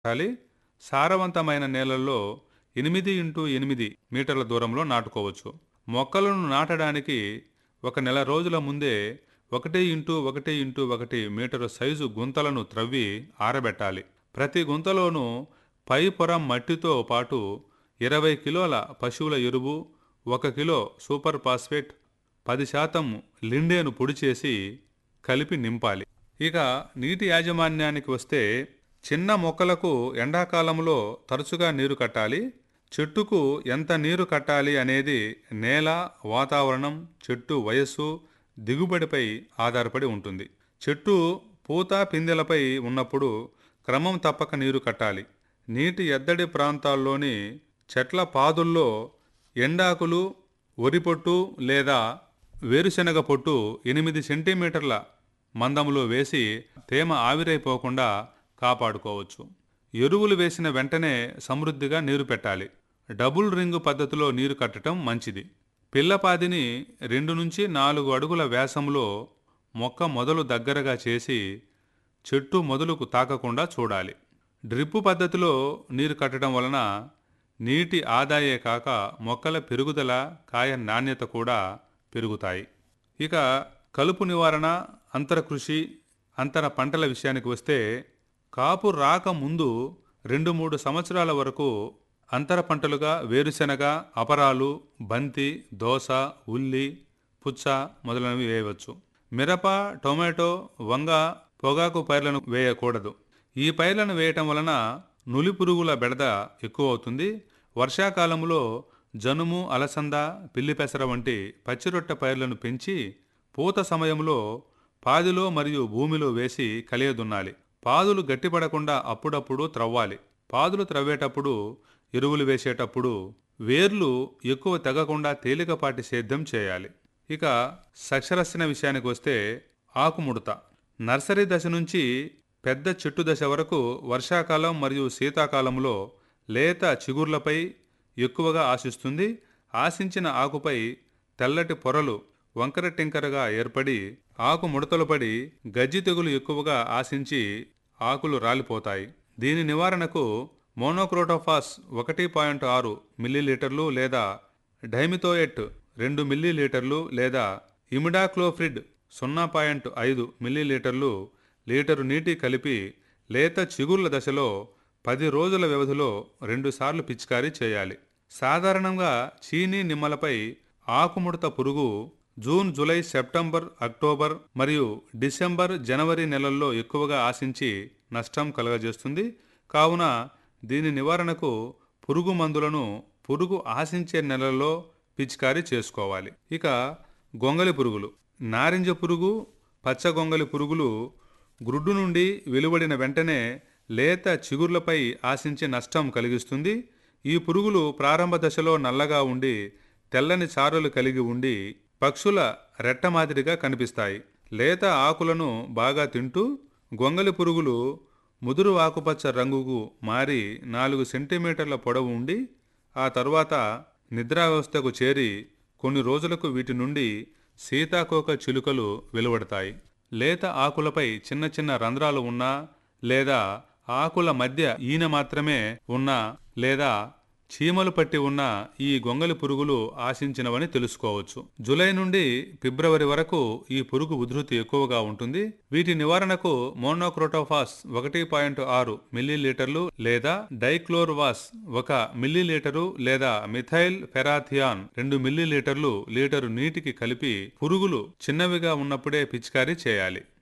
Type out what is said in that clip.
నాటాలి సారవంతమైన నేలల్లో ఎనిమిది ఇంటూ ఎనిమిది మీటర్ల దూరంలో నాటుకోవచ్చు మొక్కలను నాటడానికి ఒక నెల రోజుల ముందే ఒకటి ఇంటూ ఒకటి ఇంటూ ఒకటి మీటరు సైజు గుంతలను త్రవ్వి ఆరబెట్టాలి ప్రతి గుంతలోనూ పై పొర మట్టితో పాటు ఇరవై కిలోల పశువుల ఎరువు ఒక కిలో సూపర్ ఫాస్ఫేట్ పది శాతం లిండేను పొడి చేసి కలిపి నింపాలి ఇక నీటి యాజమాన్యానికి వస్తే చిన్న మొక్కలకు ఎండాకాలంలో తరచుగా నీరు కట్టాలి చెట్టుకు ఎంత నీరు కట్టాలి అనేది నేల వాతావరణం చెట్టు వయస్సు దిగుబడిపై ఆధారపడి ఉంటుంది చెట్టు పూత పిందెలపై ఉన్నప్పుడు క్రమం తప్పక నీరు కట్టాలి నీటి ఎద్దడి ప్రాంతాల్లోని చెట్ల పాదుల్లో ఎండాకులు వరి పొట్టు లేదా వేరుశనగ పొట్టు ఎనిమిది సెంటీమీటర్ల మందంలో వేసి తేమ ఆవిరైపోకుండా కాపాడుకోవచ్చు ఎరువులు వేసిన వెంటనే సమృద్ధిగా నీరు పెట్టాలి డబుల్ రింగు పద్ధతిలో నీరు కట్టడం మంచిది పిల్లపాదిని రెండు నుంచి నాలుగు అడుగుల వ్యాసంలో మొక్క మొదలు దగ్గరగా చేసి చెట్టు మొదలుకు తాకకుండా చూడాలి డ్రిప్పు పద్ధతిలో నీరు కట్టడం వలన నీటి ఆదాయే కాక మొక్కల పెరుగుదల కాయ నాణ్యత కూడా పెరుగుతాయి ఇక కలుపు నివారణ అంతర కృషి అంతర పంటల విషయానికి వస్తే కాపు రాక ముందు రెండు మూడు సంవత్సరాల వరకు అంతర పంటలుగా వేరుశెనగ అపరాలు బంతి దోస ఉల్లి పుచ్చ మొదలైనవి వేయవచ్చు మిరప టొమాటో వంగ పొగాకు పైర్లను వేయకూడదు ఈ పైర్లను వేయటం వలన నులి పురుగుల బెడద ఎక్కువ అవుతుంది వర్షాకాలంలో జనుము అలసంద పిల్లి పెసర వంటి పచ్చిరొట్ట పైర్లను పెంచి పూత సమయంలో పాదిలో మరియు భూమిలో వేసి కలియదున్నాలి పాదులు గట్టిపడకుండా అప్పుడప్పుడు త్రవ్వాలి పాదులు త్రవ్వేటప్పుడు ఎరువులు వేసేటప్పుడు వేర్లు ఎక్కువ తెగకుండా తేలికపాటి సేద్యం చేయాలి ఇక సక్షరస్యన విషయానికి వస్తే ఆకుముడత నర్సరీ దశ నుంచి పెద్ద చెట్టు దశ వరకు వర్షాకాలం మరియు శీతాకాలంలో లేత చిగుర్లపై ఎక్కువగా ఆశిస్తుంది ఆశించిన ఆకుపై తెల్లటి పొరలు వంకర టింకరగా ఏర్పడి ఆకు ముడతలు పడి గజ్జి తెగులు ఎక్కువగా ఆశించి ఆకులు రాలిపోతాయి దీని నివారణకు మోనోక్రోటోఫాస్ ఒకటి పాయింట్ ఆరు మిల్లీలీటర్లు లేదా డైమిథోయెట్ రెండు మిల్లీలీటర్లు లేదా ఇమిడాక్లోఫ్రిడ్ సున్నా పాయింట్ ఐదు మిల్లీలీటర్లు లీటరు నీటి కలిపి లేత చిగుర్ల దశలో పది రోజుల వ్యవధిలో రెండుసార్లు పిచికారీ చేయాలి సాధారణంగా చీనీ నిమ్మలపై ఆకుముడత పురుగు జూన్ జూలై సెప్టెంబర్ అక్టోబర్ మరియు డిసెంబర్ జనవరి నెలల్లో ఎక్కువగా ఆశించి నష్టం కలుగజేస్తుంది కావున దీని నివారణకు పురుగు మందులను పురుగు ఆశించే నెలల్లో పిచికారీ చేసుకోవాలి ఇక గొంగలి పురుగులు నారింజ పురుగు పచ్చ గొంగలి పురుగులు గ్రుడ్డు నుండి వెలువడిన వెంటనే లేత చిగుర్లపై ఆశించి నష్టం కలిగిస్తుంది ఈ పురుగులు ప్రారంభ దశలో నల్లగా ఉండి తెల్లని చారులు కలిగి ఉండి పక్షుల రెట్ట మాదిరిగా కనిపిస్తాయి లేత ఆకులను బాగా తింటూ గొంగలి పురుగులు ముదురు ఆకుపచ్చ రంగుకు మారి నాలుగు సెంటీమీటర్ల పొడవు ఉండి ఆ తర్వాత నిద్రావస్థకు చేరి కొన్ని రోజులకు వీటి నుండి సీతాకోక చిలుకలు వెలువడతాయి లేత ఆకులపై చిన్న చిన్న రంధ్రాలు ఉన్నా లేదా ఆకుల మధ్య ఈన మాత్రమే ఉన్నా లేదా చీమలు పట్టి ఉన్న ఈ గొంగలి పురుగులు ఆశించినవని తెలుసుకోవచ్చు జూలై నుండి ఫిబ్రవరి వరకు ఈ పురుగు ఉధృతి ఎక్కువగా ఉంటుంది వీటి నివారణకు మోనోక్రోటోఫాస్ ఒకటి పాయింట్ ఆరు మిల్లీలీటర్లు లేదా డైక్లోర్వాస్ ఒక మిల్లీలీటరు లేదా మిథైల్ ఫెరాథియాన్ రెండు మిల్లీలీటర్లు లీటరు నీటికి కలిపి పురుగులు చిన్నవిగా ఉన్నప్పుడే పిచికారీ చేయాలి